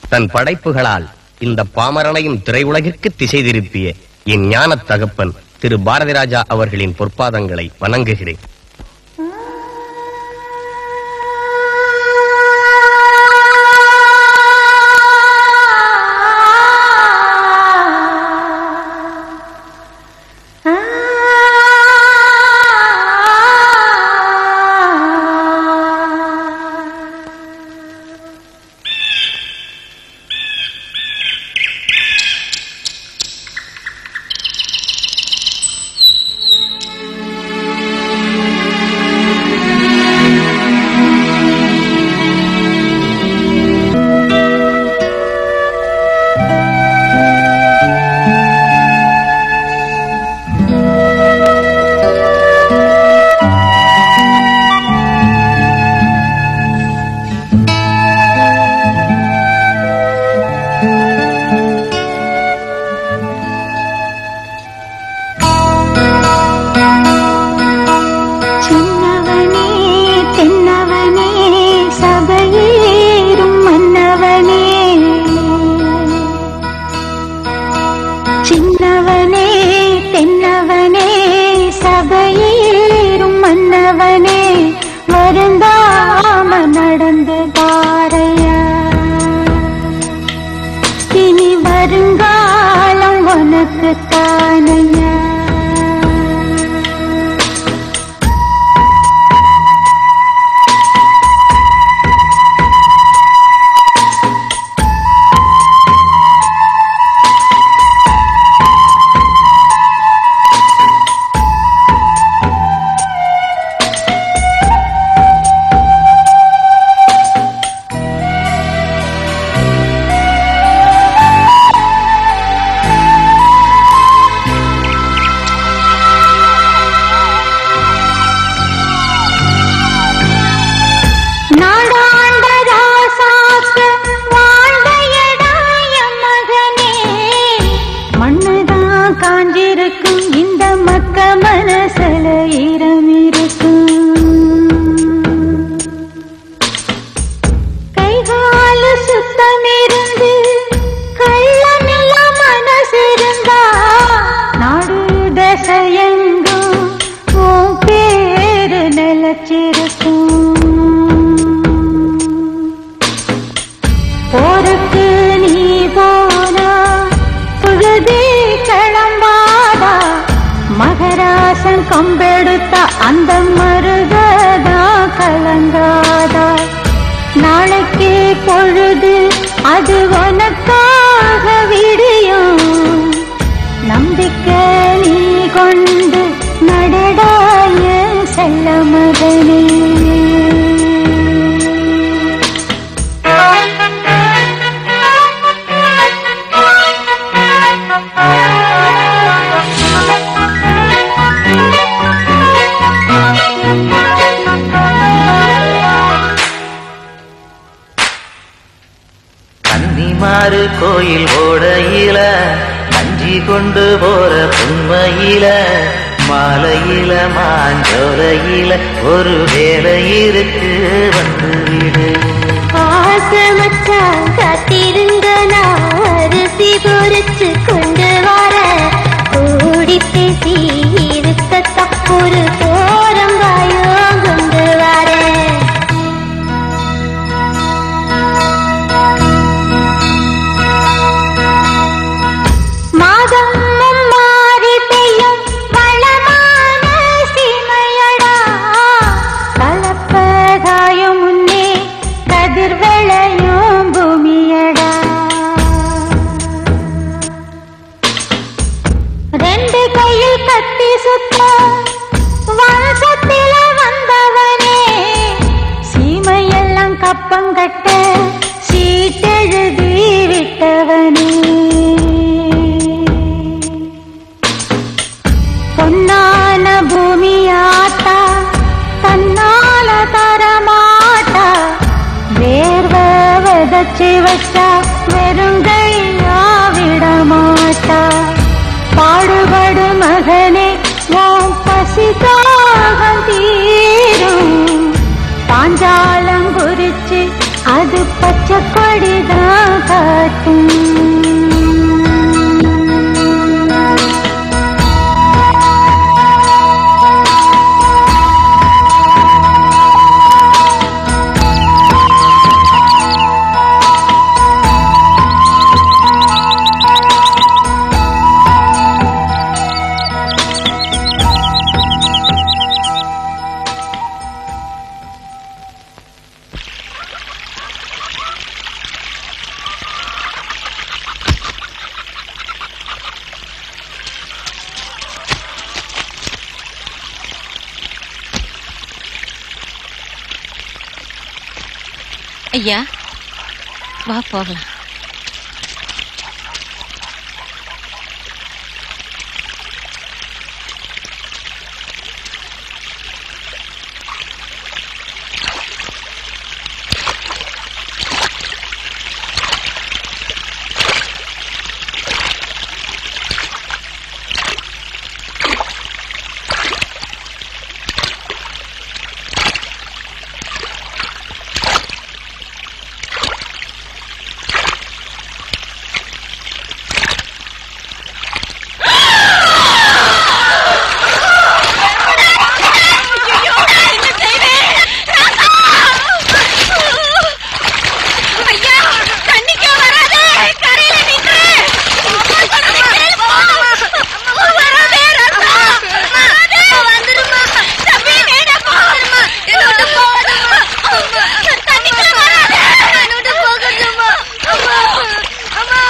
தன் படைப்புகளால் இந்த பாமரனையும் திரையுலகிற்கு திசை திருப்பிய என் ஞானத் தகப்பன் திரு பாரதி ராஜா அவர்களின் பொற்பாதங்களை வணங்குகிறேன் சின்னவனே தென்னவனே சபையேறும் மன்னவனே சின்னவனே தென்னவனே சபையேறும் மன்னவனே வருந்தாம நடந்து பாரையா இனி வருங்காலம் உனக்கு தானையா நாடாண்ட ராசாக்கு வாழ்ந்த இடம் என் மகனே மண்ணுதான் காஞ்சிருக்கும் இந்த மக்க மனசுல ஈரம் இருக்கும் கைகால சுத்தம் இருந்து கள்ளமில்ல மனசு இருந்தா நாடு தசையெங்கும் உன் பேரு நிலச்சிருக்கும் போருக்கு நீ போனா புழுதி கிளம்பாதா மகராசன் கம்பெடுத்த அந்த மருகதா கலங்காதா நாளைக்கு பொழுது அது உனக்காக விடியும் நம்பிக்கை நீ கொண்டு நடடாய செல்ல மகனே கன்னிமாறு கோயில் ஓடையில கஞ்சி கொண்டு போற பொன்மையில மாலையில மாஞ்சோலையில ஒரு வேலை இருக்கு வந்து விடு பாசமச்சா காத்திருங்க நான் அரிசி பொறிச்சு கொண்டு வர கூடி பேசி இருக்கத்தான் ஒரு போரங்காயோ கொண்டு வரேன் மாதம் மாறி பெய்யும் வளமான சீமையடா கலப்பகாயும் முன்னே கதிர் விளையும் பூமியடா ரெண்டு கையில் கத்தி சுத்த வம்சத்தில வந்தவனே சீமையெல்லாம் கப்பங்கட்ட சீட்டெழுதி விட்டவனே பொன்னான பூமியாத்தா தன்னால தரமாட்டா வேர்வ விதைச்சு வச்சா வெறுங்கையா விடமாட்டா பாடுபடு மகனே உன் பசி தாகம் தீரும் பாஞ்சாலம் குறிச்சு அது பச்சை கொடிதான் ஐயா வா போகலாம் ஐயா தண்ணிக்கே வராத கரையில நின்று வராதே ரசா வராதே வந்துருமா தம்பி நேடா போகணுமா என்னோட போகணுமா தண்ணிக்குள்ள வராதே என்னோட போகணுமா அம்மா அம்மா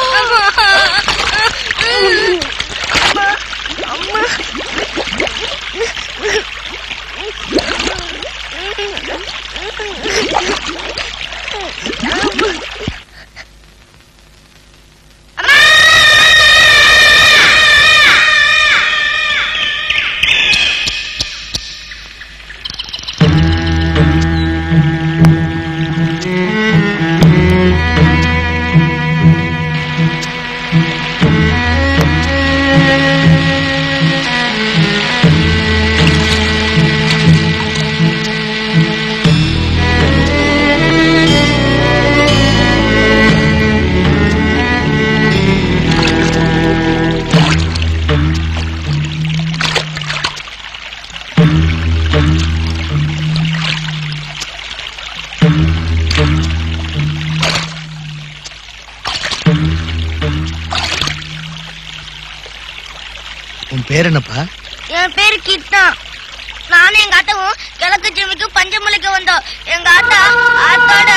உன் பேர் என்னப்பா என் பேரு கீர்த்தா நானும் எங்க ஆத்தாவும் கிழக்கு ஜிமிக்கு பஞ்சமலைக்கு வந்தோம் எங்க ஆத்தா ஆத்தோட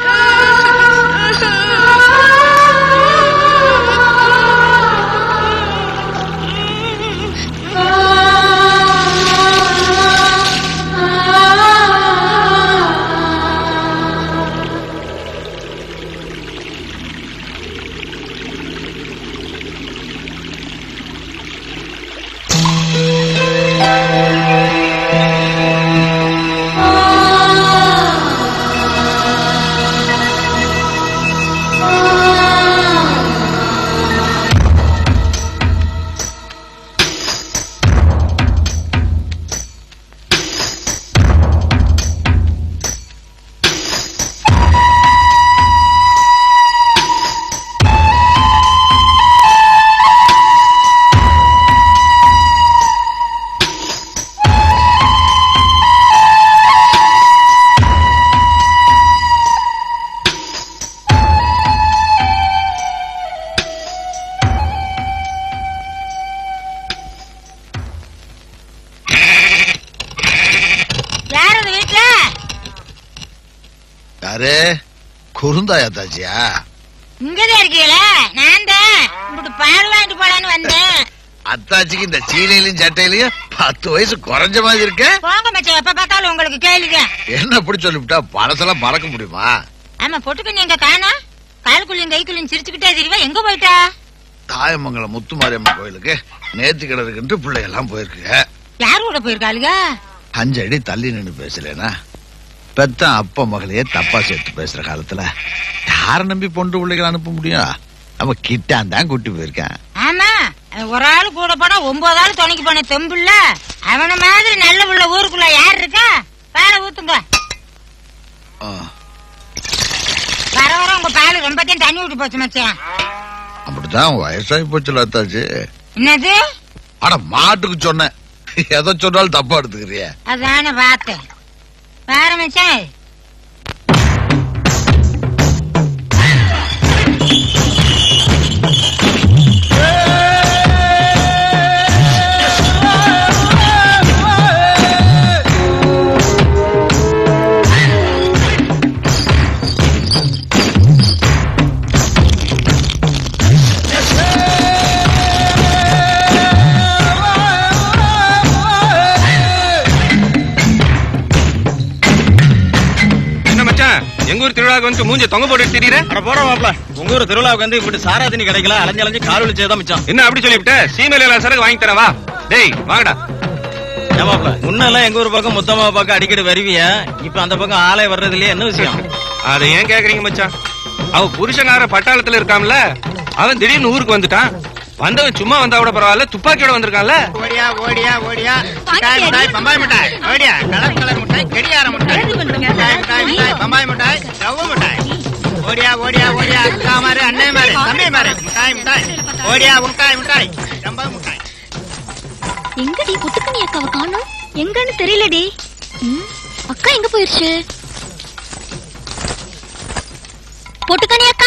யார் அந்த வீட்டுல யாரு குறுந்தாயா தாச்சியா இங்கதான் இருக்கீங்களா நான் தான் இப்படி பால் வாங்கிட்டு போலான்னு வந்தேன் அத்தாச்சிக்கு இந்த சீலையிலும் சட்டையிலையும் பத்து வயசு குறைஞ்ச மாதிரி இருக்க போங்க மச்சான் எப்ப பார்த்தாலும் உங்களுக்கு கேளுங்க என்ன அப்படி சொல்லிவிட்டா பழசெல்லாம் மறக்க முடியுமா ஆமா பொட்டுக்கு நீங்க காணா காலுக்குள்ளையும் கைக்குள்ளையும் சிரிச்சுக்கிட்டே தெரியவா எங்க போயிட்டா தாயமங்கலம் முத்துமாரியம்மன் கோயிலுக்கு நேத்து கிடக்குன்ட்டு பிள்ளையெல்லாம் போயிருக்கு யார் கூட போயிருக்காளுங்க அஞ்சு அடி தள்ளி நின்னு பேசலனா பெத்த அப்பா மகளையே தப்பா சேர்த்து பேசுற காலத்துல யார நம்பி பொண்டு பிள்ளைகளை அனுப்ப முடியும் அவ கிட்டான் தான் கூட்டி போயிருக்கேன் ஆமா அவன் ஒரு ஆள் கூட போனா ஒன்பது ஆள் துணைக்கு போன தெம்புல அவன மாதிரி நல்ல உள்ள ஊருக்குள்ள யார் இருக்கா பாலை ஊத்துங்க ஆ, வர வர உங்க பால் ரொம்பத்தையும் தண்ணி விட்டு போச்சு மச்சான் அப்படிதான் வயசாகி போச்சுல அத்தாச்சி என்னது ஆனா மாட்டுக்கு சொன்னேன் எதை சொன்னாலும் தப்பா எடுத்துக்கிறிய அதான பார்த்தேன் பாரு மச்சான் எங்க ஊர் திருவிழாவுக்கு வந்து மூஞ்ச தொங்க போட்டு திரியற அட போட மாப்ள உங்க ஊர் திருவிழாவுக்கு வந்து இப்படி சாரா தண்ணி கிடைக்கல அலைஞ்சு அலைஞ்சு கால் வலிச்சதான் மிச்சம் என்ன அப்படி சொல்லிவிட்ட சீமையில சரக்கு வாங்கி தரேன் வா டேய் வாங்கடா ஏமாப்ல முன்னெல்லாம் எங்க ஊர் பக்கம் முத்தம்மா பக்கம் அடிக்கடி வருவிய இப்ப அந்த பக்கம் ஆளே வர்றது இல்லையா என்ன விஷயம் அதை ஏன் கேக்குறீங்க மச்சான் அவ புருஷனார பட்டாளத்துல இருக்கான்ல அவன் திடீர்னு ஊருக்கு வந்துட்டான் வந்தவன் சும்மா வந்தா கூட பரவாயில்ல துப்பாக்கியோட வந்திருக்கான்ல ஓடியா ஓடியா ஓடியா மிட்டாய், மிட்டாய், பம்பாய் மிட்டாய் ஓடியா கலர் கலர் மிட்டாய் கடியார மிட்டாய் மிட்டாய் மிட்டாய் மிட்டாய் பம்பாய் மிட்டாய் ரவ மிட்டாய் ஓடியா ஓடியா ஓடியா அக்கா மாரு அண்ணே மாரு தம்பி மாரு மிட்டாய் மிட்டாய் ஓடியா மிட்டாய் மிட்டாய் ரொம்ப மிட்டாய் எங்கடி புத்துக்கணி அக்காவை காணோம் எங்கன்னு தெரியலடி ம், அக்கா எங்க போயிருச்சு பொட்டுக்கணி அக்கா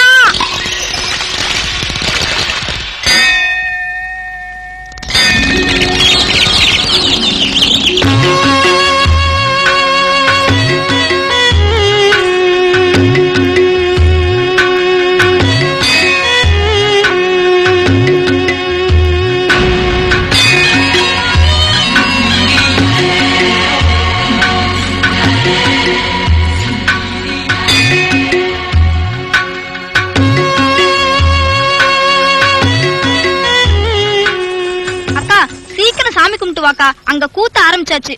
அக்கா சீக்கிரம் சாமி கும்பிட்டு வாக்கா அங்க கூத்த ஆரம்பிச்சாச்சு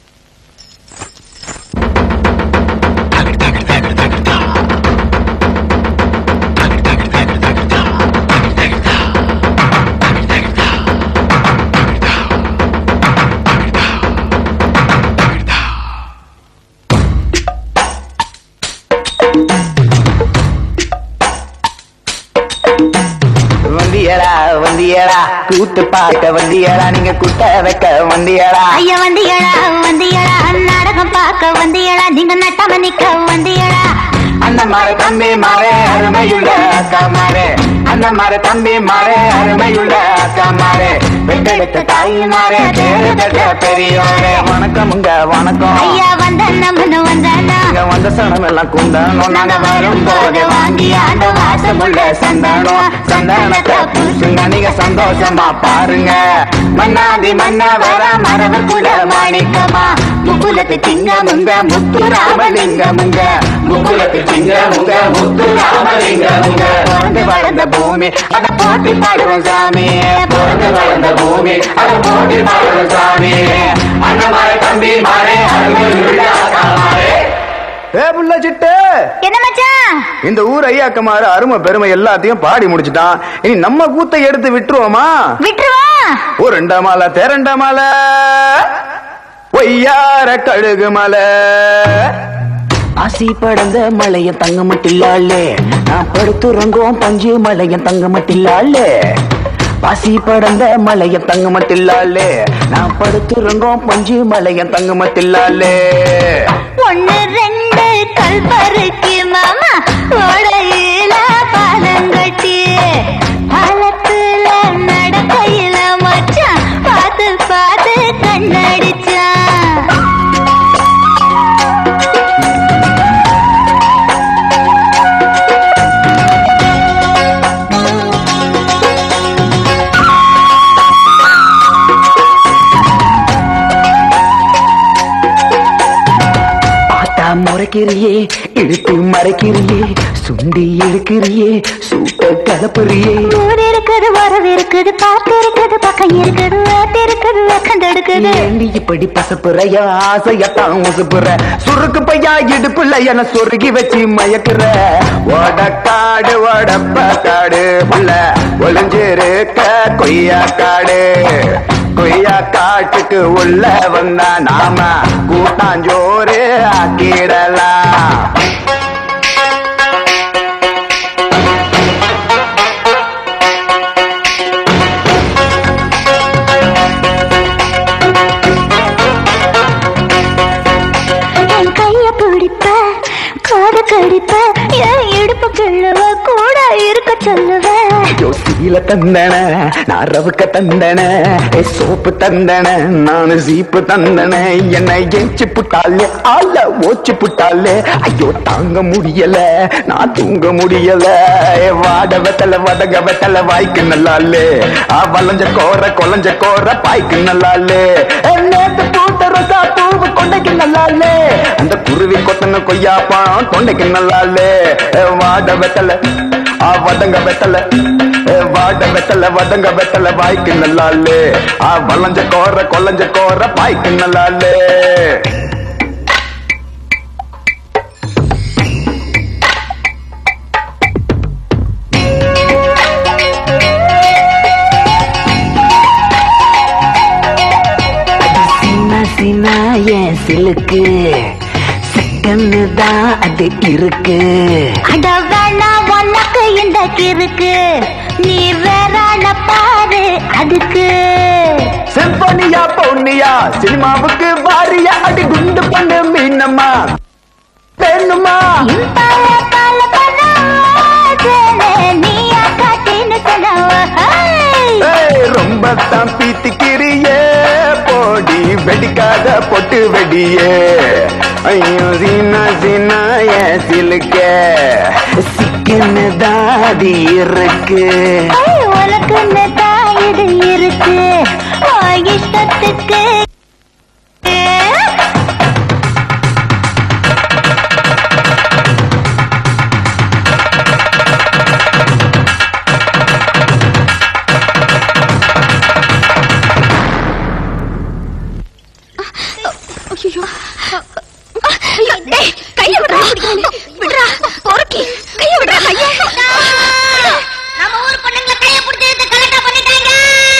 வந்தியடா வந்தியடா கூத்து பார்க்க வந்தியடா நீங்க குட்ட வைக்க வந்தியடா ஐயா வந்தியடா வந்தியடா நாடகம் பார்க்க வந்தியடா நீங்க நட்டம நிக்க வந்தியடா அண்ணன் மாற தம்பி மாறே அருமையுள்ள அக்கா மாறே அண்ணன் மாற தம்பி மாறே அருமையுள்ள அக்கா மாறே பெற்றெடுத்த தாய் மாறே பேரு பெற்ற பெரியோரே வணக்கமுங்க வணக்கம் ஐயா வந்த நம்மனு வந்தானா இங்க வந்த சனம் எல்லாம் குண்டணும் நாங்க வரும்போது வாங்கி ஆண்ட வாசமுள்ள சந்தனம் சந்தனத்தை பூசுங்க நீங்க சந்தோஷமா பாருங்க மன்னாதி மன்னா வர மரபுக்குள்ள மாணிக்கமா முகுலத்து திங்க முங்க முத்து ராமலிங்க முங்க முகுலத்து திங்க முங்க முத்து ராமலிங்க முங்க பிறந்து வளர்ந்த பூமி அதை போட்டி பாடுவோம் சாமி பிறந்து வளர்ந்த பூமி அதை போட்டி பாடுவோம் சாமி அண்ணமாரே தம்பி மாறே அருமையுள்ள அக்கா மாறே ஏ புள்ள சிட்டு என்ன மச்சான் இந்த ஊர் ஐயாக்கமாறு அருமை பெருமை எல்லாத்தையும் பாடி முடிச்சிட்டான் இனி நம்ம கூத்தை எடுத்து விட்டுருவோமா விட்டுருவா ஒரு ரெண்டா மாலை தேரண்டா மாலை ஒய்யார கழுகு மலை ஆசி படந்த மலையன் தங்க மட்டில்லாளே நான் படுத்துறங்கும் பஞ்சு மலையன் தங்க மட்டில்லாளே பாசி படந்த மலையன் தங்க மட்டில்லாளே நான் படுத்துறங்கும் பஞ்சு மலையன் தங்க மட்டில்லாளே ஒண்ணு ரெண்டு கல்பருக்கு மாமா ஓடையில பாலங்கட்டி பாலத்துல நடக்கையில மச்சான் பார்த்து பார்த்து கண்ணடிச்சான் பார்த்தா முறைக்கிறியே இழுத்து மறைக்கிறியே சுண்டி இழுக்கிறியே சூட்ட கலப்புறியே ஊர் இருக்குது வரவு இருக்குது பார்த்து இருக்குது பக்கம் இருக்குது வேட்டு இருக்குது வெக்கந்து எடுக்குது ஏண்டி இப்படி பசப்புறையா ஆசையத்தான் உசுப்புற சுருக்கு பையா இடுப்புல என சொருகி வச்சு மயக்குற வடக்காடு வடப்ப காடு புள்ள ஒளிஞ்சிருக்க கொய்யா காடு கொய்யா காட்டுக்கு உள்ள வந்தா நாம கூட்டாஞ்சோறு ஆக்கிடலாம் என் கைய பிடிப்ப காது கடிப்ப என் இடுப்பு கிள்ளுவ கூட இருக்க சொல்லுவ ஐயோ சீல தந்தன நான் ரவுக்க தந்தன ஏ சோப்பு தந்தன நான் சீப்பு தந்தன என்னை ஏச்சு புட்டாலே ஆள ஓச்சு புட்டாலே ஐயோ தாங்க முடியல நான் தூங்க முடியல ஏ வாட வெத்தல வடக வெத்தல வாய்க்கு நல்லாலே ஆ வளைஞ்ச கோர கொலைஞ்ச கோர பாய்க்கு நல்லாலே ஏ, நேத்து பூத்த ரோசா பூவு கொண்டைக்கு நல்லாலே அந்த குருவி கொத்தன கண்ணு கொய்யாப்பான் தொண்டைக்கு நல்லாலே வாட வெத்தல ஆ வதங்க வெத்தல ஏ, வாட வெத்தல வதங்க வெத்தல வாய்க்கு நல்லாலே ஆ வளைஞ்ச கோர கொல்லஞ்ச கோர பாய்க்கு நல்லாலே சின்ன சின்ன என் சிலுக்கு சிக்கன்னு தான் அது இருக்கு அட வேணா உனக்கு இந்த கிறுக்கு நீ வேறான பாரு அதுக்கு சிம்பனியா பொன்னியா சினிமாவுக்கு வாரியா அடி குண்டு பண்ணு மீனம்மா வேணுமா இம்பால பால பண்ணாதே நீயா காட்டின்னு கனவு ஏய், ரொம்ப தான் பீத்திக்கிறியே போடி வெடிக்காத பொட்டு வெடியே ஐயோ சீனா சீனா என் சிலுக்க சிக்கன்னு தான் அது இருக்கு உனக்கு தான் இது இருக்கு உன் இஷ்டத்துக்கு டேய், கைய விடுறா விடுறா பொறுக்கி கைய விடுறா கைய நம்ம ஊர் பொண்ணுங்களை கைய பிடிச்சி எடுத்து கலெக்டா பண்ணிட்டாங்க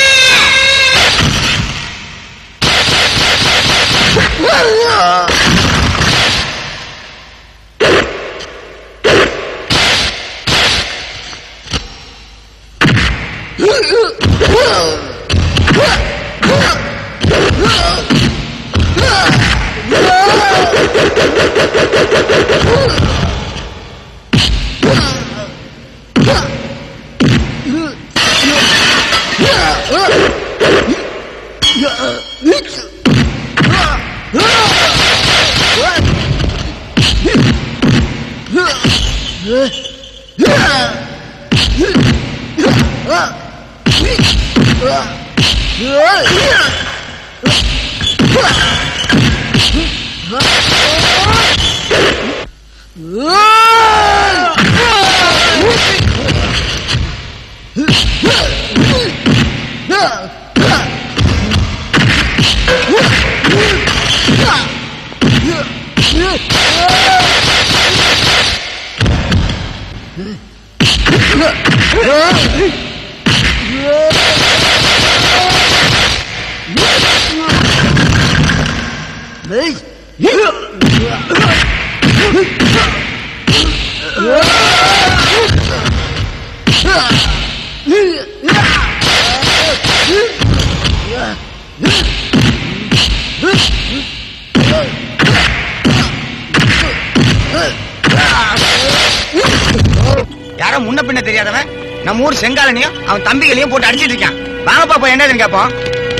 யாரோ முன்ன பின்ன தெரியாதவன் நம்ம ஊர் செங்காலனையும் அவன் தம்பிகளையும் போட்டு அடிச்சிட்டு இருக்கான் வாங்க பாப்பா என்னதுன்னு கேப்போம்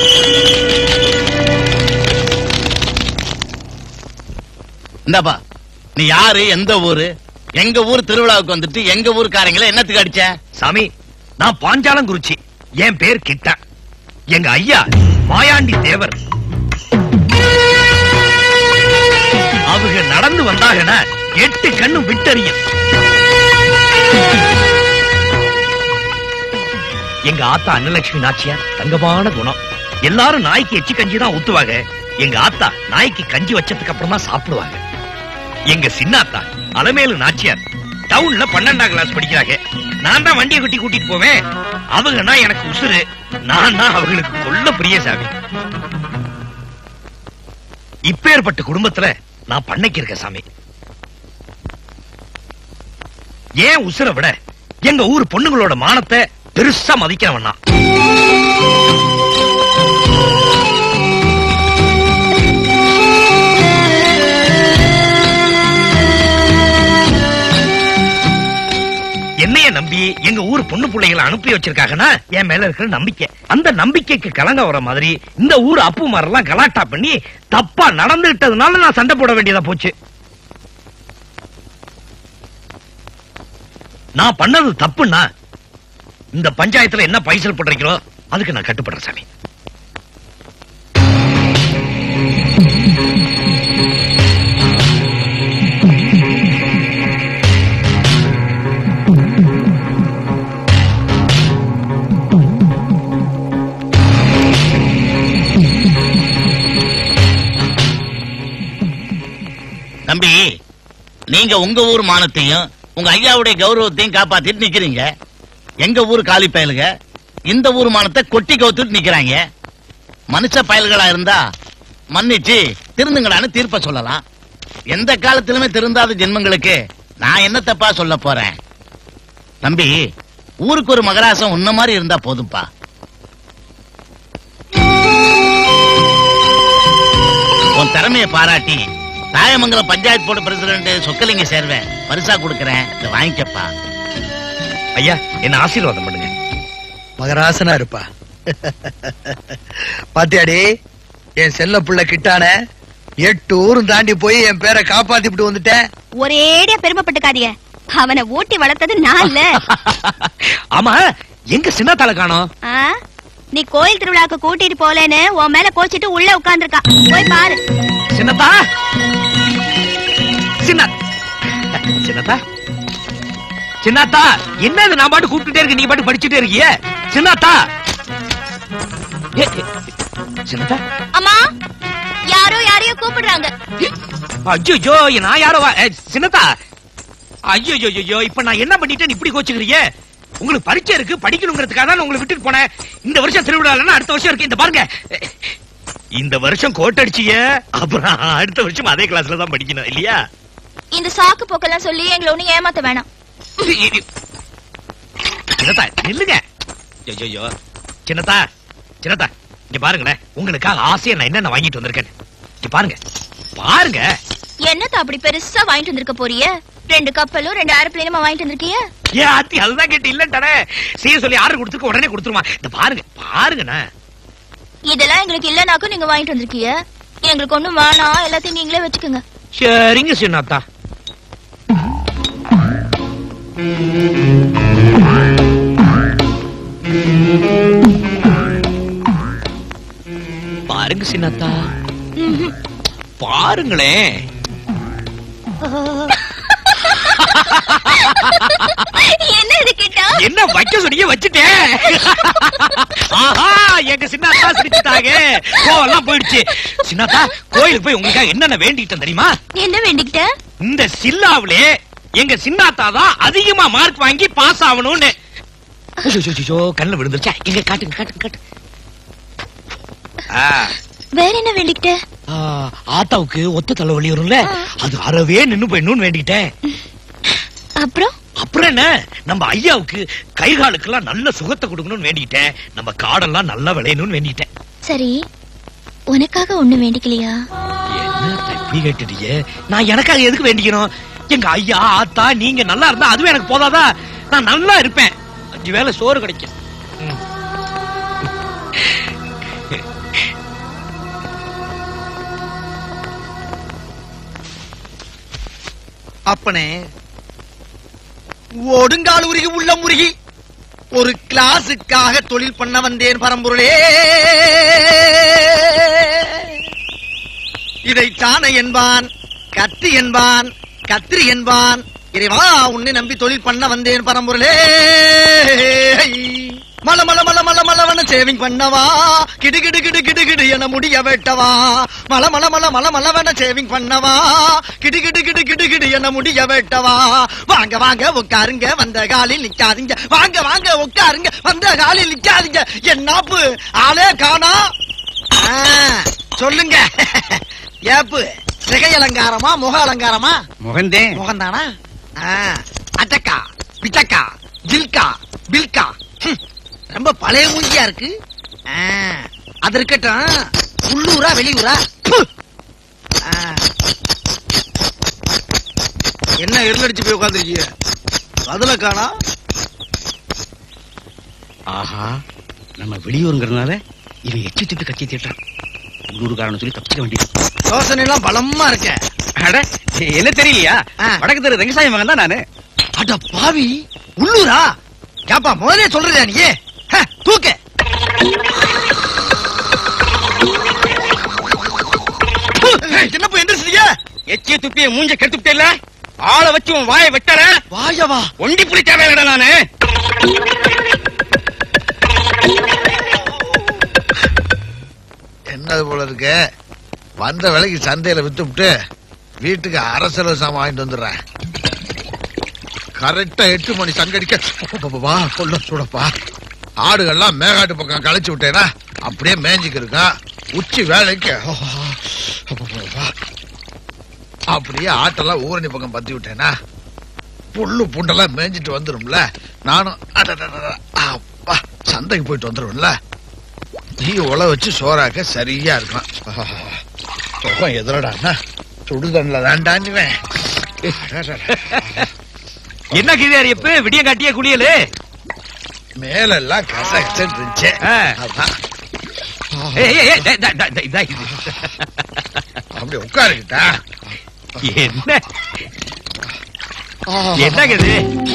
இந்தாப்பா நீ யாரு எந்த ஊரு எங்க ஊர் திருவிழாவுக்கு வந்துட்டு எங்க ஊர்க்காரங்களை என்னத்துக்கு அடிச்ச சாமி நான் பாஞ்சாலங்குறிச்சி என் பேர் கிட்ட எங்க ஐயா மாயாண்டி தேவர் அவங்க நடந்து வந்தாங்கன்னா எட்டு கண்ணு விட்டறியும் எங்க ஆத்தா அன்னலட்சுமி நாச்சியார் தங்கமான குணம் எல்லாரும் நாய்க்கு எச்சி கஞ்சி தான் ஊத்துவாங்க எங்க ஆத்தா நாய்க்கு கஞ்சி வச்சதுக்கு அப்புறம் தான் சாப்பிடுவாங்க எங்க சின்னாத்தா அலமேலு நாச்சியார் டவுன்ல பன்னெண்டாம் கிளாஸ் படிக்கிறாங்க நான் தான் வண்டியை கட்டி கூட்டிட்டு போவேன் அவங்கன்னா எனக்கு உசுரு நான் தான் அவங்களுக்கு கொல்ல பிரிய சாமி இப்பேற்பட்ட குடும்பத்துல நான் பண்ணைக்கு இருக்க சாமி ஏன் உசுரை விட எங்க ஊர் பொண்ணுங்களோட மானத்தை பெருசா மதிக்கிறவன் நான் என்னைய நம்பி எங்க ஊர் பொண்ணு பிள்ளைகளை அனுப்பி வச்சிருக்காங்கன்னா என் மேல இருக்கிற நம்பிக்கை அந்த நம்பிக்கைக்கு கலங்க வர மாதிரி இந்த ஊர் அப்பு எல்லாம் கலாட்டா பண்ணி தப்பா நடந்துட்டதுனால நான் சண்டை போட வேண்டியதா போச்சு நான் பண்ணது தப்புன்னா இந்த பஞ்சாயத்துல என்ன பைசல் பண்றீங்களோ அதுக்கு நான் கட்டுப்படுறேன் சாமி தம்பி நீங்க உங்க ஊர் மானத்தையும் உங்க ஐயாவுடைய கௌரவத்தையும் காப்பாத்திட்டு நிக்கிறீங்க எங்க ஊர் காலி பயலுக இந்த ஊர் மானத்தை கொட்டி கவுத்துட்டு நிக்கிறாங்க மனுஷ பயல்களா இருந்தா மன்னிச்சு திருந்துங்களான்னு தீர்ப்ப சொல்லலாம் எந்த காலத்திலுமே திருந்தாத ஜென்மங்களுக்கு நான் என்ன தப்பா சொல்ல போறேன் தம்பி ஊருக்கு ஒரு மகராசம் உன்ன மாதிரி இருந்தா போதும்பா உன் திறமையை பாராட்டி தாயமங்கலம் பஞ்சாயத்து போர்டு பிரசிடண்ட் சொக்கலிங்க சேர்வேன் பரிசா கொடுக்கறேன் இதை வாங்கிக்கப்பா ஐயா என்ன ஆசீர்வாதம் பண்ணுங்க மகராசனா இருப்பா பாத்தியாடி என் செல்ல புள்ள கிட்டான எட்டு ஊரும் தாண்டி போய் என் பேரை காப்பாத்திட்டு வந்துட்டேன் ஒரேடியா பெருமைப்பட்டுக்காதீங்க அவனை ஊட்டி வளர்த்தது நான் இல்ல ஆமா எங்க சின்னத்தால காணோம் ஆ? நீ கோயில் திருவிழாக்கு கூட்டிட்டு போலேன்னு உன் மேல கோச்சிட்டு உள்ள உட்கார்ந்திருக்கா போய் பாரு சின்னத்தா சின்ன சின்னத்தா சின்னத்தா என்ன இது நான் பாட்டு கூப்பிட்டுட்டே இருக்கு நீ பாட்டு படிச்சுட்டே இருக்கிய சின்னத்தா ஏ, ஏ, சின்னத்தா அம்மா யாரோ யாரையோ கூப்பிடுறாங்க ஐயோ நான் யாரோ வா- ஏ, சின்னத்தா ஐயோ ஐயோ இப்ப நான் என்ன பண்ணிட்டேன் இப்படி கோச்சுக்கிறீங்க உங்களுக்கு பரீட்சை இருக்கு படிக்கணுங்கிறதுக்காக தான் நான் உங்களை விட்டுட்டு போனேன் இந்த வருஷம் திருவிழா இல்லைன்னா அடுத்த வருஷம் இருக்கு இந்த பாருங்க இந்த வருஷம் கோட் அடிச்சீங்க அப்புறம் அடுத்த வருஷம் அதே கிளாஸ்ல தான் படிக்கணும் இல்லையா இந்த சாக்கு போக்கெல்லாம் சொல்லி எங்களை ஒண்ணு ஏமாத்த வேணாம் சின்னத்தா நில்லுங்க ஐயோ சின்னத்தா சின்னத்தா இங்க பாருங்களேன் உங்களுக்காக ஆசையா நான் என்னென்ன வாங்கிட்டு வந்திருக்கேன் இங்க பாருங்க பாருங்க என்னத்த அப்படி பெருசா வாங்கிட்டு வந்திருக்க போறிய ரெண்டு கப்பலும் ரெண்டு ஏரோப்ளேனுமா வாங்கிட்டு வந்திருக்கிய ஏன் ஆத்தி அதுதான் கேட்டு இல்லன்ட்டானே செய்ய சொல்லி ஆர்டர் கொடுத்துருக்க உடனே கொடுத்துருமா இந்த பாருங்க பாருங்கண்ணா இதெல்லாம் எங்களுக்கு இல்லனாக்கும் நீங்க வாங்கிட்டு வந்திருக்கீங்க எங்களுக்கு ஒண்ணும் வேணாம் எல்லாத்தையும் நீங்களே வச்சுக்கோங்க சரிங்க சின்னத்தா பாருங்க சின்னத்தா பாருங்களேன் என்ன இது கிட்டா என்ன வைக்க சொன்னீங்க வச்சுட்டேன் ஆஹா எங்க சின்னத்தா சிரிச்சுட்டாங்க கோவெல்லாம் போயிடுச்சு சின்னத்தா கோயிலுக்கு போய் உங்களுக்காக என்னென்ன வேண்டிட்டேன் தெரியுமா என்ன வேண்டிக்கிட்ட இந்த சில்லாவிலே எங்க சின்னாத்தா தான் அதிகமா மார்க் வாங்கி பாஸ் ஆகணும்னு ஐயோ, ஐயோ, ஐயோ, கண்ணுல விழுந்துருச்சா எங்க காட்டுங்க காட்டுங்க காட்டு ஆ, வேற என்ன வேண்டிக்கிட்ட ஆ, ஆத்தாவுக்கு ஒத்த தலைவலி வரும்ல அது அறவே நின்னு போயிடணும்னு வேண்டிட்டேன் அப்புறம் அப்புறம் என்ன நம்ம ஐயாவுக்கு கை காலுக்கெல்லாம் நல்ல சுகத்தை கொடுக்கணும்னு வேண்டிட்டேன் நம்ம காடெல்லாம் நல்லா விளையணும்னு வேண்டிட்டேன் சரி உனக்காக ஒண்ணு வேண்டிக்கலையா என்னத்த இப்படி கேட்டுட்டீங்க நான் எனக்காக எதுக்கு வேண்டிக்கணும் எங்க ஐயா ஆத்தா நீங்க நல்லா இருந்தா அதுவே எனக்கு போதாதா நான் நல்லா இருப்பேன் அஞ்சு வேளை சோறு கிடைக்கும் ம். அப்பனே ஒடுங்கால் உருகி உள்ள முருகி ஒரு கிளாஸுக்காக தொழில் பண்ண வந்தேன் பரம்பொருளே இதை சாணை என்பான் கத்தி என்பான் கத்திரி என்பான் இறைவா உன்னை நம்பி தொழில் பண்ண வந்தேன் பரம்பொருளே மல மல மல மல மலவன சேவிங் பண்ணவா கிடு கிடு கிடு கிடு கிடு என முடிய வெட்டவா மல மல மல மல மலவன சேவிங் பண்ணவா கிடு கிடு கிடு கிடு கிடு என முடிய வெட்டவா வாங்க வாங்க உட்காருங்க வந்த காலில் நிக்காதீங்க வாங்க வாங்க உட்காருங்க வந்த காலில் நிக்காதீங்க என்னாப்பு ஆளே காணா ஆ, சொல்லுங்க ஏப்பு சிகை அலங்காரமா முக அலங்காரமா முகந்தே முகந்தானா ஆ, அட்டக்கா பிச்சக்கா ஜில்கா பில்கா ஹம், ரொம்ப பழைய மூஞ்சியா இருக்கு ஆ, அது இருக்கட்டும் உள்ளூரா வெளியூரா ப்பு. ஆ. என்ன எருளடிச்சு போய் உட்காந்துருக்கீங்க அதுல காணா ஆஹா நம்ம வெளியூருங்கிறதுனால இவன் எச்சி திட்டு கட்சி திட்டுறான் உள்ளூர்காரன் சொல்லி தப்பிச்சுக்க வேண்டியது யோசனை எல்லாம் பலமா இருக்க அட என்ன தெரியலையா வடக்கு தெரு ரங்கசாமி மகன் தான் நானு அட பாவி உள்ளூரா ஏப்பா முதலே சொல்றதா நீ ஹ, தூக்கு ப்பு, என்னப்பா எந்திரிச்சிட்டீங்க எச்சிய துப்பிய மூஞ்ச கெடுத்துட்டே இல்ல ஆளை வச்சு உன் வாயை வெட்டற வாயவா ஒண்டி புடி தேவையில்லடா நானு என்னது போல இருக்க வந்த விலைக்கு சந்தையில வித்து விட்டு வீட்டுக்கு அரசல சாமான் வாங்கிட்டு வந்துடுறேன் கரெக்டா எட்டு மணி சங்கடிக்க வா கொள்ள சுடப்பா ஆடுகள்லாம் மேகாட்டு பக்கம் களைச்சு விட்டேனா அப்படியே மேஞ்சிக்கு இருக்கான் உச்சி வேலைக்கு அப்படியே ஆட்டெல்லாம் ஊரணி பக்கம் பத்தி விட்டேனா புல்லு பூண்டெல்லாம் மேய்ஞ்சிட்டு வந்துரும்ல நானும் அடடடட, அப்பா சந்தைக்கு போயிட்டு வந்துருவேன்ல நீ உழ வச்சு சோறாக்க சரியா இருக்கும் சுகம் எதிரடாண்ணா சுடுதண்ணில் தாண்டான்னுவேன் என்ன கிரியார் எப்ப விடிய காட்டிய குளியலு மேலெல்லாம் கச கசன்னு இருந்துச்சு அதான். ஏய், ஏய், ஏய், டேய், டேய், டேய், டேய், இது. அப்படி உட்காருக்கிட்டா என்ன என்னங்க இது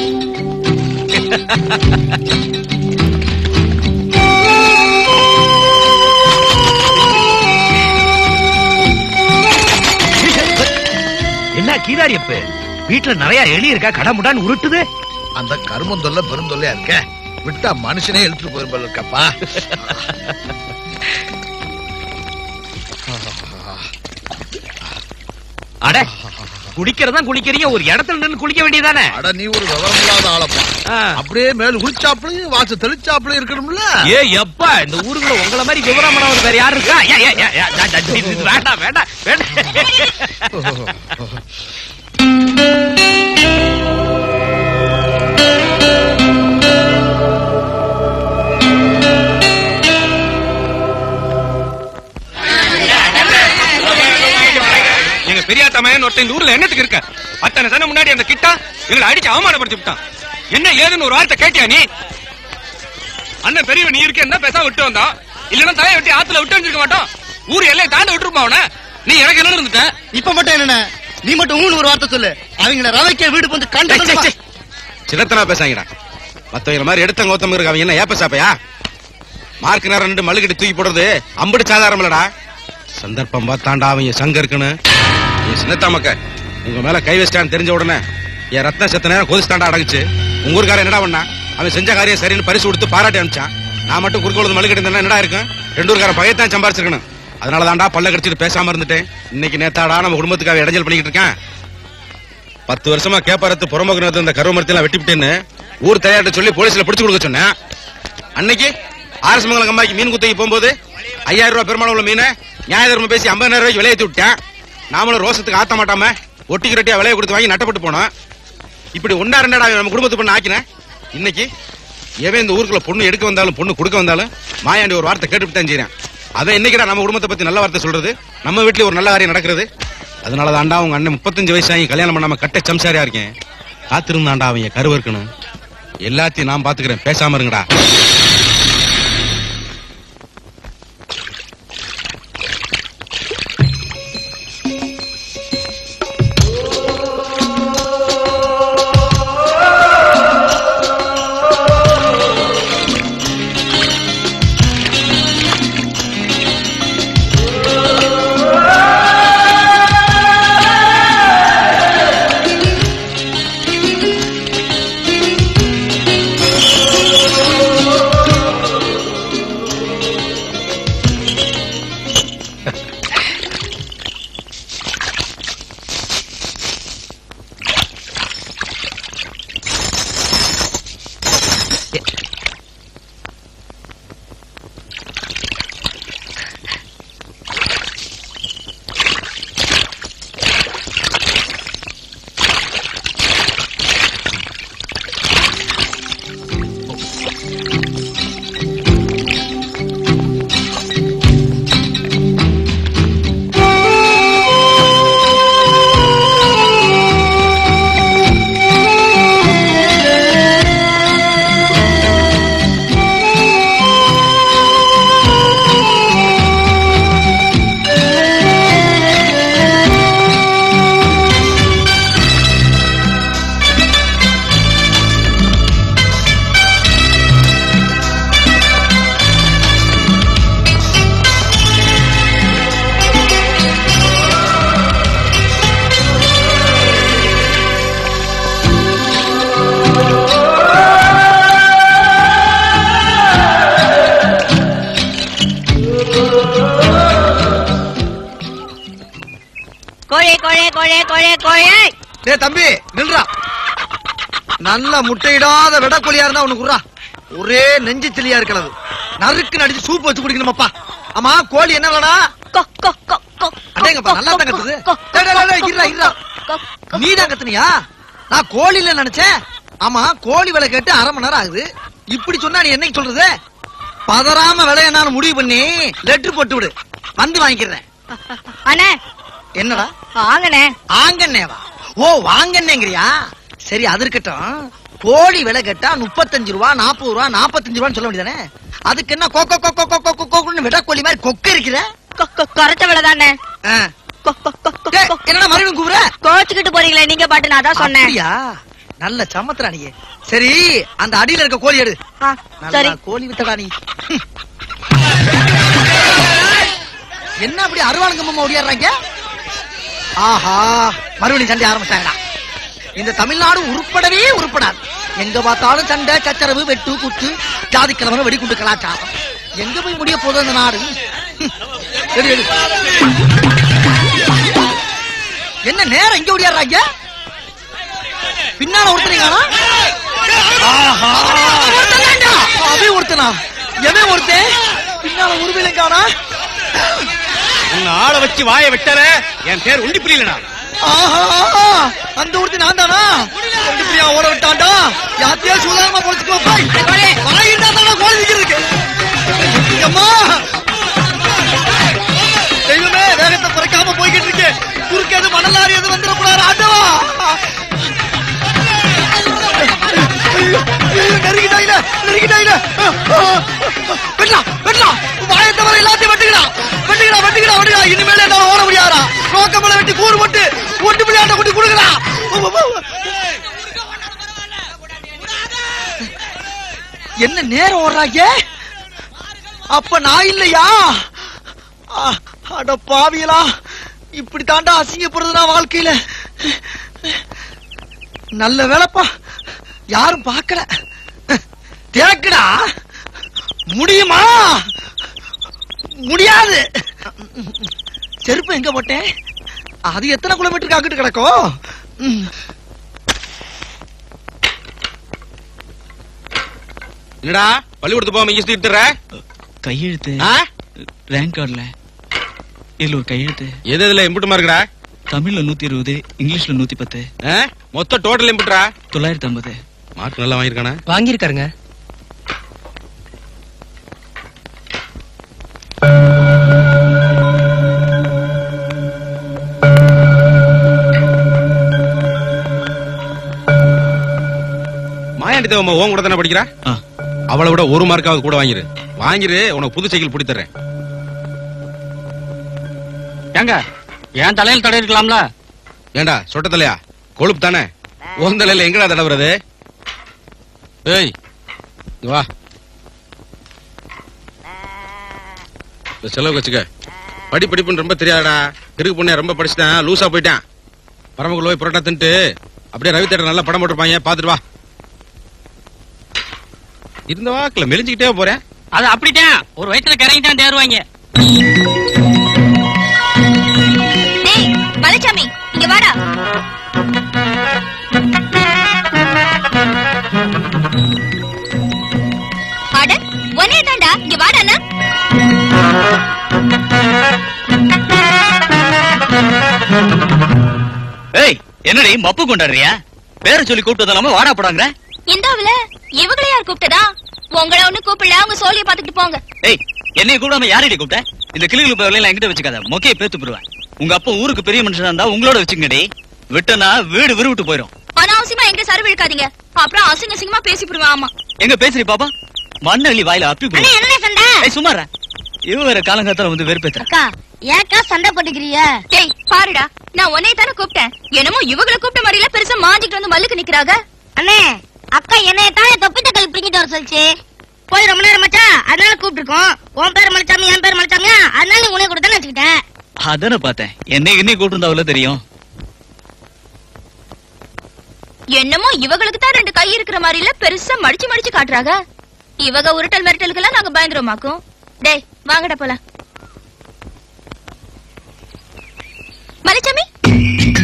என்ன கீதாரி எப்ப வீட்டுல நிறைய எலி இருக்கா கடமுடான்னு உருட்டுது அந்த கருமந்தொல்ல பெருந்தொல்லையா இருக்க விட்டா மனுஷனே இழுத்துட்டு போயிருப்பல இருக்கப்பா அட குளிக்கிறதா குளிக்கிறீங்க ஒரு இடத்துல நின்னு குளிக்க வேண்டியதானே அட நீ ஒரு விவரம் இல்லாத ஆளப்பா அப்படியே மேல உளிச்சாப்புலயும் வாச தெளிச்சாப்புலயும் இருக்கணும்ல ஏ எப்பா இந்த ஊருக்குள்ள உங்கள மாதிரி விவரம் பண்ணவர் வேற யாரு இருக்கா ஏ, ஏ, ஏ, ஏ, டா, டா, இது, இது வேண்டாம் வேண்டாம் வேண்டாம் எங்க பெரியாத்தா மகன் ஒருத்தன் இந்த ஊர்ல என்னத்துக்கு இருக்க அத்தனை சன முன்னாடி அந்த கிட்டா எங்களை அடிச்சு அவமானப்படுத்தி விட்டான் என்ன ஏதுன்னு ஒரு வார்த்தை கேட்டியா நீ அண்ணன் பெரியவன் நீ இருக்கேன்னா பேசாம விட்டு வந்தா இல்லன்னா தலையை வெட்டி ஆத்துல விட்டு வச்சிருக்க மாட்டோம் ஊர் எல்லையை தாண்ட விட்டுருப்பா அவன நீ எனக்கு என்ன இருந்துட்ட இப்ப மட்டும் என்னண்ணே நீ மட்டும் ஊன்னு ஒரு வார்த்தை சொல்லு அவங்கள ரவைக்க வீடு வந்து கண்டு சின்னத்தனா பேசாங்கடா மத்தவங்க மாதிரி எடுத்தங்க ஒத்தவங்க இருக்கு அவங்க என்ன ஏப்ப சாப்பையா மார்க் நேரம் ரெண்டு மல்லுக்கட்டி தூக்கி போடுறது அம்புட்டு சாதாரம் இல்லடா சந்தர்ப்பம் பார்த்தாண்டா அவங்க சங்க இருக்குன்னு என் சின்னத்தா மக்க உங்க மேல கை வச்சிட்டான்னு தெரிஞ்ச உடனே என் ரத்ன செத்த நேரம் கொதிச்சுட்டாண்டா அடங்குச்சு உங்க ஊருக்காரன் என்னடா பண்ணா அவன் செஞ்ச காரியம் சரின்னு பரிசு கொடுத்து பாராட்டி அனுப்பிச்சான் நான் மட்டும் குறுக்கொழுது மல்லுக்கட்டி இருந்தா என்னடா இருக்கும் ரெண்டு ஊருக்காரன் பையத்தான் சம்பாரிச்சிருக்கணும் அதனால தான்டா பல்ல கடிச்சிட்டு பேசாம இருந்துட்டேன் இன்னைக்கு நேத்தாடா நம்ம குடும்பத்துக்காக இடைஞ்சல் பண்ணிக்கிட்டு இருக்கேன் பத்து வருஷமா கேப்பாரத்து புறமுகனத்து இந்த கருவமரத்தெல்லாம் வெட்டிவிட்டேன்னு ஊர் தலையாட்ட சொல்லி போலீஸ்ல பிடிச்சு கொடுக்க சொன்னேன் அன்னைக்கு ஆர்எஸ் மங்கலம் கம்பாய்க்கு மீன் குத்தகை போகும்போது ஐயாயிரம் ரூபாய் பெருமாள் உள்ள மீனை நியாய தர்மம் பேசி ஐம்பதாயிரம் ரூபாய்க்கு விலையேத்தி விட்டேன் நாமளும் ரோசத்துக்கு ஆத்த மாட்டாம ஒட்டிக்கு ரெட்டியா விலையை கொடுத்து வாங்கி நட்டப்பட்டு போனோம் இப்படி ஒன்னா ரெண்டாடா நம்ம குடும்பத்து பொண்ணு ஆக்கினேன் இன்னைக்கு எவன் இந்த ஊருக்குள்ள பொண்ணு எடுக்க வந்தாலும் பொண்ணு கொடுக்க வந்தாலும் மாயாண்டி ஒரு வார்த்தை கேட்டுட்டு தான் செய்றேன் அதான் என்னைக்குடா நம்ம குடும்பத்தை பத்தி நல்ல வார்த்தை சொல்றது நம்ம வீட்லயும் ஒரு நல்ல காரியம் நடக்கிறது அதனால தாண்டா உங்க அண்ணன் முப்பத்தஞ்சு வயசாகி கல்யாணம் பண்ணாம கட்ட சம்சாரியா இருக்கேன் காத்திருந்தாண்டா அவங்க கருவ இருக்கணும் எல்லாத்தையும் நான் பாத்துக்கிறேன் பேசாம இருங்கடா Oh கோழே கோழே கோழே கோழே டேய் தம்பி நில்றா நல்ல முட்டையிடாத விடக்கொலியா இருந்தா உனக்கு குர்றா ஒரே நெஞ்சு சிலியா இருக்கிறது நறுக்கு நடிச்சு சூப் வச்சு குடிக்கணுமாப்பா ஆமா கோழி என்ன வேணா அடேங்கப்பா நல்லா தான் கத்துது டேய், டேய், டேய், இருடா, இருடா. நீ தான் கத்துனியா நான் கோழில நினைச்சேன் ஆமா கோழி விலை கேட்டு அரை மணி நேரம் ஆகுது இப்படி சொன்னா நீ என்னைக்கு சொல்றது பதறாம விலை என்னாலும் முடிவு பண்ணி லெட்டர் போட்டு விடு வந்து வாங்கிக்கிறேன் அண்ணே என்னடா வாங்கண்ணே ஆங்கண்ணேவா ஓ வாங்கண்ணேங்கிறியா சரி அது இருக்கட்டும் கோழி விலை கேட்டா முப்பத்தஞ்சு ரூபா நாற்பது ரூபா நாற்பத்தஞ்சு ரூபான்னு சொல்ல வேண்டியதானே அதுக்கு என்ன கொக்கோ கொக்கோ கொக்கோ கொக்கோன்னு விட கோழி மாதிரி கொக்க இருக்கிற குறைச்ச விலை தானே ஆ. டேய், என்னடா மறுபடியும் கூப்பிடுற கோச்சுக்கிட்டு போறீங்களே நீங்க பாட்டு நான் அதான் சொன்னேன் அப்படியா நல்ல சமத்துறா நீ சரி அந்த அடியில இருக்க கோழி எடு ஆ, சரி நல்லா கோழி வித்தடா நீ என்ன அப்படி அருவாளுங்கம்மா ஓடியாடுறாங்க ஆஹா மறுபடியும் சண்டை ஆரம்பிச்சாங்கடா இந்த தமிழ்நாடு உருப்படவே உருப்படாது எங்க பார்த்தாலும் சண்டை சச்சரவு வெட்டு குத்து ஜாதி கிழமை வெடிக்குண்டு கலாச்சாரம் எங்க போய் முடிய போதும் இந்த நாடு ஹம். எடு, எடு. என்ன நேரம் இங்க ஓடியாடுறாங்க பின்னால ஒருத்தனீங்களா ஆஹா அவன் ஒருத்தனா எவன் ஒருத்தன் பின்னால உருவிலங்கானா உங்க ஆளை வச்சு வாயை விட்டல என் பேர் உண்டி புரியலடா ஆஹா அந்த ஒருத்தி நான் தானா ரெண்டு பிரியா ஓட விட்டான்டா யாத்தியா சுதாரமா பொழைச்சுக்கோ போய் வாயிட்டா தானே குழந்தைக்கு அம்மா தெய்வமே வேகத்தை குறைக்காம போய்கிட்டு இருக்கு குறுக்க எது மணலாரி எது வந்துடக்கூடாது ஆண்டவா ஐயோ, ஐயோ, நெருங்கிட்டாயில நெருங்கிட்டாயில வெட்டலாம் வெட்டலாம் வாயை தவிர எல்லாத்தையும் வெட்டுகிறா வெட்டுகிறா வெட்டுகிறா வெட்டுகிறா இனிமேல் என்ன ஓட முடியாதா நோக்கமலை வெட்டி கூறு போட்டு ஒட்டு பிள்ளையாட்ட கொண்டு கொடுக்குறா என்ன நேரம் ஓடுறாங்க அப்ப நான் இல்லையா ஆ, அட பாவியலா இப்படி தாண்டா அசிங்கப்படுறது நான் வாழ்க்கையில நல்ல வேலைப்பா யாரும் பார்க்கல தேக்குடா முடியுமா முடியாது செருப்பு எங்க போட்டேன் அது எத்தனை கிலோமீட்டருக்கு அங்கிட்டு கிடக்கும் ம். என்னடா பள்ளிக்கூடத்து போகாம இங்க சுத்திட்டு இருக்க? கையெழுத்து ஆ? ரேங்க் கார்டுல இதுல ஒரு கையெழுத்து எது இதுல இம்புட்டுமா இருக்குடா தமிழ்ல நூத்தி இருபது இங்கிலீஷ்ல நூத்தி பத்து ஆ? மொத்த டோட்டல் இம்புட்ரா தொள்ளாயிரத்தி ஐம்பது மார்க் நல்லா வாங்கியிருக்கானே வாங்கியிருக்காருங்க மாயாண்டி தேவம்மா உன் கூட தானே படிக்கிறா ஆ. அவளை விட ஒரு மார்க்காவது கூட வாங்கிரு வாங்கிரு உனக்கு புது சைக்கிள் பிடி தர்றேன் ஏங்க என் தலையில் தடை இருக்கலாம்ல ஏண்டா சொட்ட தலையா கொழுப்பு தானே உன் தலையில எங்கடா தடவுறது ஏய் இங்க வா இந்த செலவு வச்சுக்க படி படிப்புன்னு ரொம்ப தெரியாதடா கிறுக்கு பொண்ணே ரொம்ப படிச்சுட்டேன் லூசா போயிட்டான் பரமக்குள்ள போய் புரோட்டா தின்ட்டு அப்படியே ரவி தேட்டர் நல்லா படம் போட்டிருப்பாங்க பாத்துட்டு வா இருந்த வாக்குல மெலிஞ்சுக்கிட்டே போறேன் அது அப்படித்தான் ஒரு வயசுல கரைக்கு தான் தேருவாங்க டேய் மலைச்சாமி இங்க வாடா அட ஒன்னே தாண்டா இங்க வாடா அண்ணா ஏய் என்னடி மப்பு கொண்டாடுறியா பேரை சொல்லி கூப்பிட்டு இல்லாம வாடா போடாங்க இந்தாவுல இவங்கள யார் கூப்பிட்டதா உங்களை ஒண்ணு கூப்பிடல அவங்க சோழிய பாத்துக்கிட்டு போங்க ஏய் என்னைய கூப்பிடாம யாரடி கூப்பிட்ட இந்த கிளிகள் பேர்ல என்கிட்ட வச்சுக்காத மொக்கையை பேத்து போடுவேன் உங்க அப்பா ஊருக்கு பெரிய மனுஷனா இருந்தா உங்களோட வச்சுங்கடி விட்டனா வீடு விருவிட்டு போயிரும் அனாவசியமா எங்க சருவு இழுக்காதீங்க அப்புறம் அசிங்க அசிங்கமா பேசி போடுவேன் ஆமா எங்க பேசுறீ பாப்பா மண்ணள்ளி வாயில அப்பி போடு. என்ன சண்டை ஏய் சும்மாரா இவ வேற காலங்காத்தால வந்து வெறுப்பேத்துற அக்கா ஏக்கா சண்டை போட்டுக்கிறிய டேய் பாருடா நான் உன்னைய தானே கூப்பிட்டேன் என்னமோ இவங்கள கூப்பிட்ட மாதிரில பெருசா மாஞ்சிட்டு வந்து மல்லுக்கு நிக்கிறாங்க அண்ணே அக்கா என்னைய தானே தொப்பி தக்காளி பிடிங்கிட்டு வர சொல்லிச்சு போய் ரொம்ப நேரம் மச்சா அதனால கூப்பிட்டுருக்கோம் உன் பேர் மலைச்சாமி என் பேர் மலைச்சாமியா அதனால நீ உனக்கு கூட தானே வச்சுக்கிட்டேன் அதானே பார்த்தேன் என்னை என்னை கூப்பிட்டு தெரியும் என்னமோ இவங்களுக்கு தான் ரெண்டு கை இருக்கிற மாதிரில பெருசா மடிச்சு மடிச்சு காட்டுறாங்க இவங்க உருட்டல் மிரட்டலுக்கெல்லாம் நாங்க பயந்துருமாக்கும் டேய் வாங்கடா போலாம் மலைச்சாமி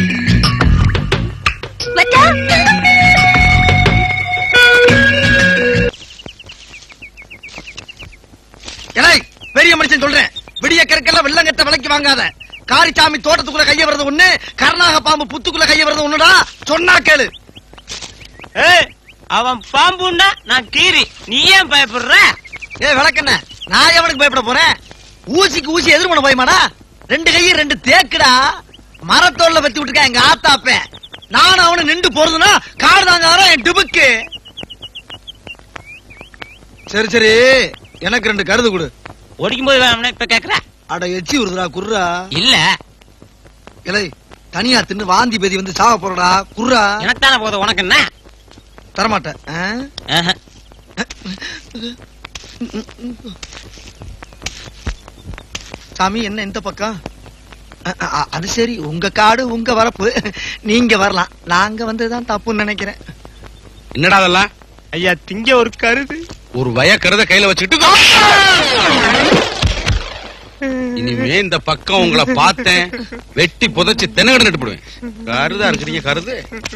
வாங்காத காரிச்சாமி தோட்டத்துக்குள்ள கைய வர்றது ஒண்ணு கர்நாக பாம்பு புத்துக்குள்ள கைய வர்றது ஒண்ணுடா சொன்னா கேளு அவன் பாம்புன்னா நான் கீரி நீ ஏன் பயப்படுற ஏ விளக்கண்ண நான் எவனுக்கு பயப்பட போறேன் ஊசிக்கு ஊசி எதிர் பண்ண போயமாடா ரெண்டு கையும் ரெண்டு தேக்குடா மரத்தோல்ல வெத்தி விட்டுருக்கேன் எங்க ஆத்தாப்பேன் நானும் அவனு நின்று போறதுன்னா காடு தாங்க என் டிபுக்கு சரி சரி எனக்கு ரெண்டு கருது கொடு ஓடிக்கும் போது வேணும்னா இப்ப கேக்குற அட எச்சி வருதுடா குர்ரா இல்ல இலை தனியா தின்னு வாந்தி பேதி வந்து சாவ போறடா குர்ரா எனக்கு தானே போதும் உனக்கு என்ன தரமாட்டேன் ஆ? ஆஹா. சாமி என்ன இந்த பக்கம் அ, அ, அது சரி உங்க காடு உங்க வரப்பு நீங்க வரலாம் நாங்க வந்ததுதான் தப்புன்னு நினைக்கிறேன் என்னடா அதெல்லாம் ஐயா திங்க ஒரு கருது ஒரு வய கருத கையில வச்சுட்டு இனிமே இந்த பக்கம் உங்களை பார்த்தேன் வெட்டி புதைச்சு தென்னகடு நட்டு போடுவேன் கருதா இருக்கிறீங்க கருது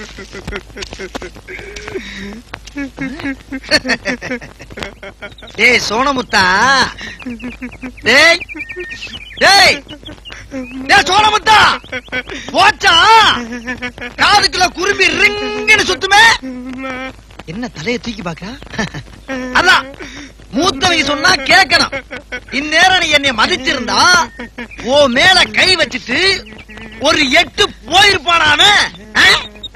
டேய் சோனமுத்தா டேய் டேய் டேய் சோனமுத்தா போச்சா காதுக்குள்ள குரும்பி ரிங்குன்னு சுத்துமே என்ன தலைய தூக்கி பாக்க அதான் மூத்தவங்க சொன்னா கேட்கணும் இந்நேரம் நீ என்னை மதிச்சிருந்தா ஓ மேல கை வச்சுட்டு ஒரு எட்டு போயிருப்பானானு ஆ?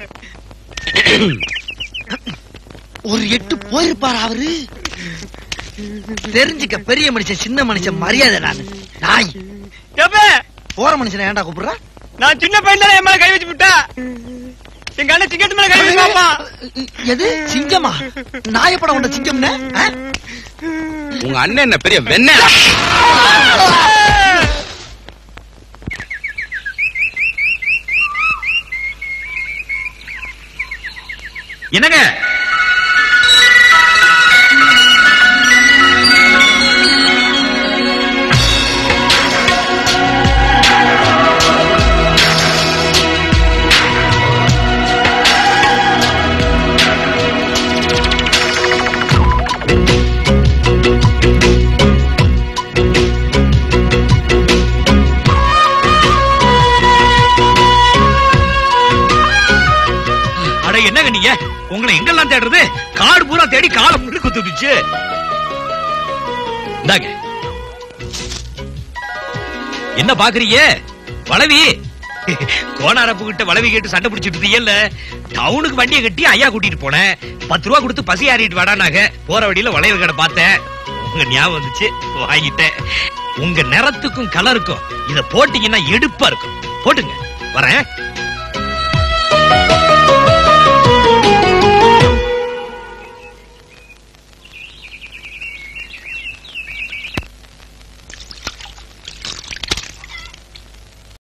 ஒரு எட்டு போயிருப்பாரா அவரு தெரிஞ்சுக்க பெரிய மனுஷன் சின்ன மனுஷன் மரியாதை நான் நாய் போற மனுஷனை ஏன்டா கூப்பிடுற நான் சின்ன பையன் தானே என் மேல கை வச்சு விட்டா எங்க அண்ணன் சிங்கத்து மேல கை வச்சு பாப்பா எது சிங்கமா நாயப்படம் கொண்ட சிங்கம்னு ஆ? உங்க அண்ணன் என்ன பெரிய வெண்ண என்னங்க அட என்னங்க நீங்க உங்களை எங்கெல்லாம் தேடுறது காடு பூரா தேடி காலை முள்ளு குத்துடுச்சு இந்தாங்க என்ன பாக்குறீங்க வளவி கோனாரப்பு கிட்ட வளவி கேட்டு சண்டை பிடிச்சிட்டு இருந்தீங்கல்ல டவுனுக்கு வண்டியை கட்டி ஐயா கூட்டிட்டு போனேன் பத்து ரூபா கொடுத்து பசி ஆறிட்டு வாடானாங்க போற வழியில வளையல் கடை பார்த்தேன் உங்க ஞாபகம் வந்துச்சு வாங்கிட்டேன் உங்க நிறத்துக்கும் கலருக்கும் இத போட்டீங்கன்னா எடுப்பா இருக்கும் போட்டுங்க வரேன்